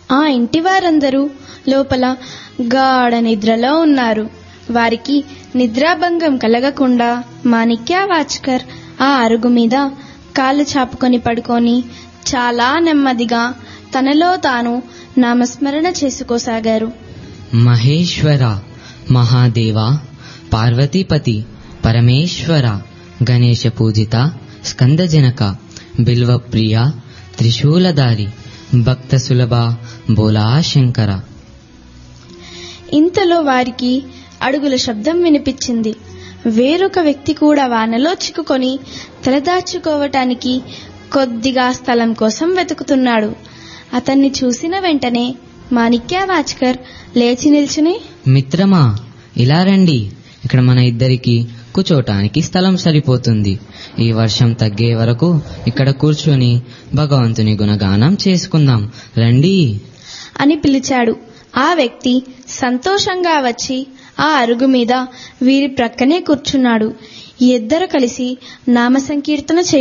ఆ ఇంటి వారందరూ లోపల గాఢ నిద్రలో ఉన్నారు వారికి నిద్రాభంగం కలగకుండా మాణిక్యవాచ్కర్ ఆ అరుగు మీద కాళ్ళు చాపుకొని పడుకొని చాలా నెమ్మదిగా తనలో తాను నామస్మరణ చేసుకోసాగారు మహేశ్వర మహాదేవ పార్వతీపతి పరమేశ్వర గణేశ పూజిత స్కందజనక బిల్వప్రియ త్రిశూలధారి భక్త సులభ బోలా శంకర ఇంతలో వారికి అడుగుల శబ్దం వినిపించింది వేరొక వ్యక్తి కూడా వానలో చిక్కుకొని తలదాచుకోవటానికి కొద్దిగా స్థలం కోసం వెతుకుతున్నాడు అతన్ని చూసిన వెంటనే మాణిక్యవాచ్కర్ లేచి నిల్చుని మిత్రమా ఇలా రండి ఇక్కడ మన ఇద్దరికి కూర్చోటానికి స్థలం సరిపోతుంది ఈ వర్షం తగ్గే వరకు ఇక్కడ కూర్చొని భగవంతుని గుణగానం చేసుకుందాం రండి అని పిలిచాడు ఆ వ్యక్తి సంతోషంగా వచ్చి ఆ అరుగు మీద వీరి ప్రక్కనే కూర్చున్నాడు ఇద్దరు కలిసి నామ సంకీర్తన